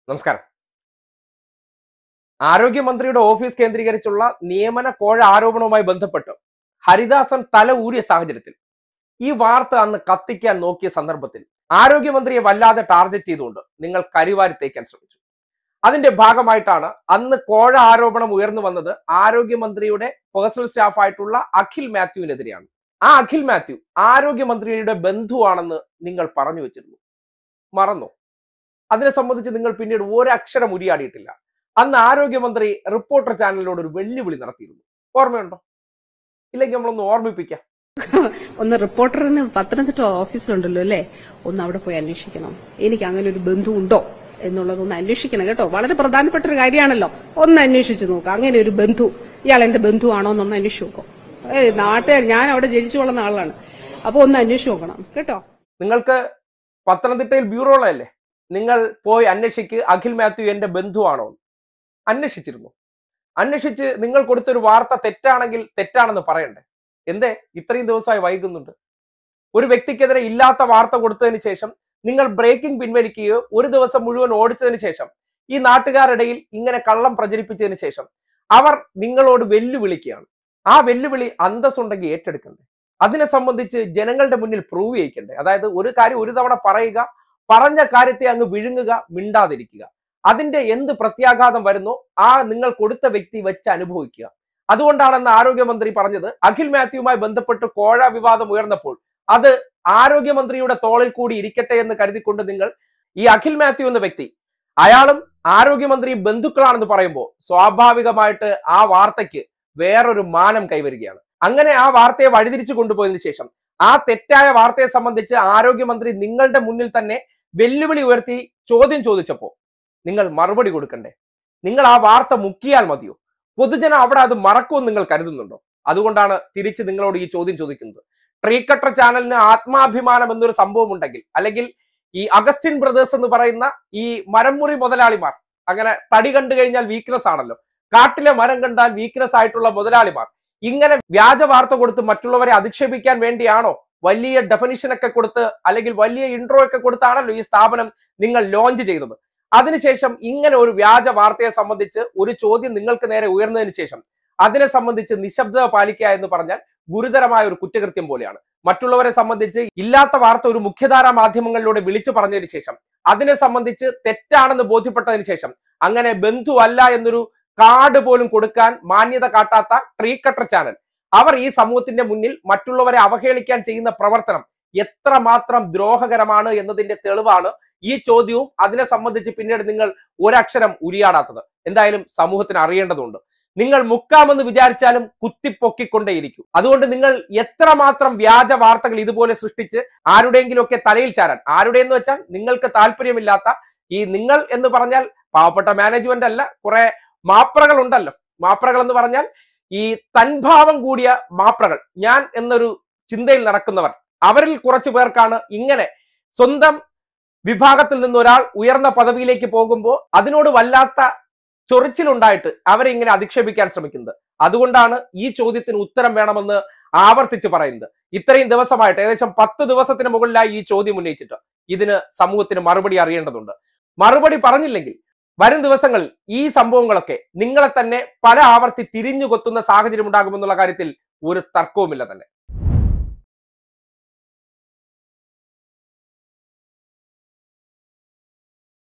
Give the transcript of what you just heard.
നമസ്കാരം ആരോഗ്യമന്ത്രിയുടെ ഓഫീസ് കേന്ദ്രീകരിച്ചുള്ള നിയമന കോഴ ആരോപണവുമായി ബന്ധപ്പെട്ട് ഹരിദാസൻ തല ഊരിയ സാഹചര്യത്തിൽ ഈ വാർത്ത അന്ന് കത്തിക്കാൻ നോക്കിയ സന്ദർഭത്തിൽ ആരോഗ്യമന്ത്രിയെ വല്ലാതെ ടാർഗറ്റ് ചെയ്തുകൊണ്ട് നിങ്ങൾ കരിവാരി തേക്കാൻ ശ്രമിച്ചു അതിന്റെ ഭാഗമായിട്ടാണ് അന്ന് കോഴ ആരോപണം ഉയർന്നു വന്നത് ആരോഗ്യമന്ത്രിയുടെ പേഴ്സണൽ സ്റ്റാഫായിട്ടുള്ള അഖിൽ മാത്യുവിനെതിരെയാണ് ആ അഖിൽ മാത്യു ആരോഗ്യമന്ത്രിയുടെ ബന്ധുവാണെന്ന് നിങ്ങൾ പറഞ്ഞു വെച്ചിരുന്നു മറന്നു അതിനെ സംബന്ധിച്ച് നിങ്ങൾ പിന്നീട് ഒരക്ഷരം ഉരിയാടിയിട്ടില്ല അന്ന് ആരോഗ്യമന്ത്രി റിപ്പോർട്ടർ ചാനലിനോട് ഒരു വെല്ലുവിളി നടത്തിയിരുന്നു ഓർമ്മയുണ്ടോ ഇല്ലെങ്കിൽ നമ്മളൊന്ന് ഓർമ്മിപ്പിക്കാം ഒന്ന് റിപ്പോർട്ടറിന് പത്തനംതിട്ട ഓഫീസിലുണ്ടല്ലോ അല്ലേ ഒന്ന് അവിടെ പോയി അന്വേഷിക്കണം എനിക്ക് അങ്ങനെ ഒരു ബന്ധു ഉണ്ടോ എന്നുള്ളതൊന്ന് അന്വേഷിക്കണം കേട്ടോ വളരെ പ്രധാനപ്പെട്ട ഒരു കാര്യമാണല്ലോ ഒന്ന് അന്വേഷിച്ചു നോക്കാം അങ്ങനെ ഒരു ബന്ധു ഇയാൾ എന്റെ ബന്ധുവാണോ എന്നൊന്ന് അന്വേഷിച്ചു നോക്കാം ഏ നാട്ടുകാർ ഞാൻ അവിടെ ജനിച്ചു വളർന്ന ആളാണ് അപ്പൊ ഒന്ന് അന്വേഷിച്ചു നോക്കണം കേട്ടോ നിങ്ങൾക്ക് പത്തനംതിട്ടയിൽ ബ്യൂറോ ഉള്ളതല്ലേ നിങ്ങൾ പോയി അന്വേഷിക്ക് അഖിൽ മാത്യു എന്റെ ബന്ധുവാണോ എന്ന്. അന്വേഷിച്ചിരുന്നു അന്വേഷിച്ച് നിങ്ങൾ കൊടുത്തൊരു വാർത്ത തെറ്റാണെങ്കിൽ തെറ്റാണെന്ന് പറയണ്ടേ എന്തേ ഇത്രയും ദിവസമായി വൈകുന്നുണ്ട് ഒരു വ്യക്തിക്കെതിരെ ഇല്ലാത്ത വാർത്ത കൊടുത്തതിന് ശേഷം നിങ്ങൾ ബ്രേക്കിംഗ് പിൻവലിക്കുകയോ ഒരു ദിവസം മുഴുവൻ ഓടിച്ചതിന് ശേഷം ഈ നാട്ടുകാരിടയിൽ ഇങ്ങനെ കള്ളം പ്രചരിപ്പിച്ചതിന് ശേഷം അവർ നിങ്ങളോട് വെല്ലുവിളിക്കുകയാണ് ആ വെല്ലുവിളി അന്തസ്സുണ്ടെങ്കിൽ ഏറ്റെടുക്കണ്ടേ അതിനെ സംബന്ധിച്ച് ജനങ്ങളുടെ മുന്നിൽ പ്രൂവ് ചെയ്യിക്കണ്ടേ അതായത് ഒരു കാര്യം ഒരു തവണ പറയുക പറഞ്ഞ കാര്യത്തെ അങ്ങ് വിഴുങ്ങുക മിണ്ടാതിരിക്കുക അതിന്റെ എന്ത് പ്രത്യാഘാതം വരുന്നോ ആ നിങ്ങൾ കൊടുത്ത വ്യക്തി വെച്ച് അനുഭവിക്കുക അതുകൊണ്ടാണെന്ന് ആരോഗ്യമന്ത്രി പറഞ്ഞത് അഖിൽ മാത്യുവുമായി ബന്ധപ്പെട്ട് കോഴ വിവാദം ഉയർന്നപ്പോൾ അത് ആരോഗ്യമന്ത്രിയുടെ തോളിൽ കൂടി ഇരിക്കട്ടെ എന്ന് കരുതിക്കൊണ്ട് നിങ്ങൾ ഈ അഖിൽ മാത്യു എന്ന വ്യക്തി അയാളും ആരോഗ്യമന്ത്രി ബന്ധുക്കളാണെന്ന് പറയുമ്പോൾ സ്വാഭാവികമായിട്ട് ആ വാർത്തയ്ക്ക് വേറൊരു മാനം കൈവരികയാണ് അങ്ങനെ ആ വാർത്തയെ വഴിതിരിച്ചു കൊണ്ടുപോയതിനു ശേഷം ആ തെറ്റായ വാർത്തയെ സംബന്ധിച്ച് ആരോഗ്യമന്ത്രി നിങ്ങളുടെ മുന്നിൽ തന്നെ വെല്ലുവിളി ഉയർത്തി ചോദ്യം ചോദിച്ചപ്പോ നിങ്ങൾ മറുപടി കൊടുക്കണ്ടേ നിങ്ങൾ ആ വാർത്ത മുക്കിയാൽ മതിയോ പൊതുജനം അവിടെ അത് മറക്കുമെന്ന് നിങ്ങൾ കരുതുന്നുണ്ടോ അതുകൊണ്ടാണ് തിരിച്ച് നിങ്ങളോട് ഈ ചോദ്യം ചോദിക്കുന്നത് ട്രീ കട്ടർ ചാനലിന് ആത്മാഭിമാനം എന്നൊരു സംഭവം ഉണ്ടെങ്കിൽ അല്ലെങ്കിൽ ഈ അഗസ്റ്റിൻ ബ്രദേഴ്സ് എന്ന് പറയുന്ന ഈ മരംമുറി മുതലാളിമാർ അങ്ങനെ തടി കണ്ടു കഴിഞ്ഞാൽ വീക്ക്നെസ് ആണല്ലോ കാട്ടിലെ മരം കണ്ടാൽ വീക്ക്നെസ് ആയിട്ടുള്ള മുതലാളിമാർ ഇങ്ങനെ വ്യാജ വാർത്ത കൊടുത്ത് മറ്റുള്ളവരെ അധിക്ഷേപിക്കാൻ വേണ്ടിയാണോ വലിയ ഡെഫിനിഷൻ ഒക്കെ കൊടുത്ത് അല്ലെങ്കിൽ വലിയ ഇൻട്രോ ഒക്കെ കൊടുത്താണല്ലോ ഈ സ്ഥാപനം നിങ്ങൾ ലോഞ്ച് ചെയ്തത് അതിനുശേഷം ഇങ്ങനെ ഒരു വ്യാജ വാർത്തയെ സംബന്ധിച്ച് ഒരു ചോദ്യം നിങ്ങൾക്ക് നേരെ ഉയർന്നതിന് ശേഷം അതിനെ സംബന്ധിച്ച് നിശബ്ദത പാലിക്കുക എന്ന് പറഞ്ഞാൽ ഗുരുതരമായ ഒരു കുറ്റകൃത്യം പോലെയാണ് മറ്റുള്ളവരെ സംബന്ധിച്ച് ഇല്ലാത്ത വാർത്ത ഒരു മുഖ്യധാരാ മാധ്യമങ്ങളിലൂടെ വിളിച്ചു പറഞ്ഞതിന് ശേഷം അതിനെ സംബന്ധിച്ച് തെറ്റാണെന്ന് ബോധ്യപ്പെട്ടതിന് ശേഷം അങ്ങനെ ബന്ധു അല്ല എന്നൊരു കാർഡ് പോലും കൊടുക്കാൻ മാന്യത കാട്ടാത്ത ട്രീ കട്ടർ ചാനൽ അവർ ഈ സമൂഹത്തിന്റെ മുന്നിൽ മറ്റുള്ളവരെ അവഹേളിക്കാൻ ചെയ്യുന്ന പ്രവർത്തനം എത്രമാത്രം ദ്രോഹകരമാണ് എന്നതിന്റെ തെളിവാണ് ഈ ചോദ്യവും അതിനെ സംബന്ധിച്ച് പിന്നീട് നിങ്ങൾ ഒരക്ഷരം ഉരിയാടാത്തത് എന്തായാലും സമൂഹത്തിന് അറിയേണ്ടതുണ്ട് നിങ്ങൾ മുക്കാമെന്ന് വിചാരിച്ചാലും കുത്തിപ്പൊക്കിക്കൊണ്ടേയിരിക്കും അതുകൊണ്ട് നിങ്ങൾ എത്രമാത്രം വ്യാജ വാർത്തകൾ ഇതുപോലെ സൃഷ്ടിച്ച് ആരുടെയെങ്കിലും ഒക്കെ തലയിൽ ചാരാൻ ആരുടെ എന്ന് വെച്ചാൽ നിങ്ങൾക്ക് താല്പര്യമില്ലാത്ത ഈ നിങ്ങൾ എന്ന് പറഞ്ഞാൽ പാവപ്പെട്ട മാനേജ്മെന്റ് അല്ല കുറെ മാപ്രകൾ ഉണ്ടല്ലോ മാപ്രകൾ എന്ന് പറഞ്ഞാൽ ഈ തൻഭാവം കൂടിയ മാപ്രകൾ ഞാൻ എന്നൊരു ചിന്തയിൽ നടക്കുന്നവർ അവരിൽ കുറച്ചു പേർക്കാണ് ഇങ്ങനെ സ്വന്തം വിഭാഗത്തിൽ നിന്ന് ഒരാൾ ഉയർന്ന പദവിയിലേക്ക് പോകുമ്പോൾ അതിനോട് വല്ലാത്ത ചൊറിച്ചിലുണ്ടായിട്ട് അവരെ ഇങ്ങനെ അധിക്ഷേപിക്കാൻ ശ്രമിക്കുന്നത് അതുകൊണ്ടാണ് ഈ ചോദ്യത്തിന് ഉത്തരം വേണമെന്ന് ആവർത്തിച്ച് പറയുന്നത് ഇത്രയും ദിവസമായിട്ട് ഏകദേശം പത്ത് ദിവസത്തിന് മുകളിലായി ഈ ചോദ്യം ഉന്നയിച്ചിട്ട് ഇതിന് സമൂഹത്തിന് മറുപടി അറിയേണ്ടതുണ്ട് മറുപടി പറഞ്ഞില്ലെങ്കിൽ വരും ദിവസങ്ങളിൽ ഈ സംഭവങ്ങളൊക്കെ നിങ്ങളെ തന്നെ പല ആവർത്തി തിരിഞ്ഞു കൊത്തുന്ന സാഹചര്യം ഉണ്ടാകുമെന്നുള്ള കാര്യത്തിൽ ഒരു തർക്കവുമില്ല തന്നെ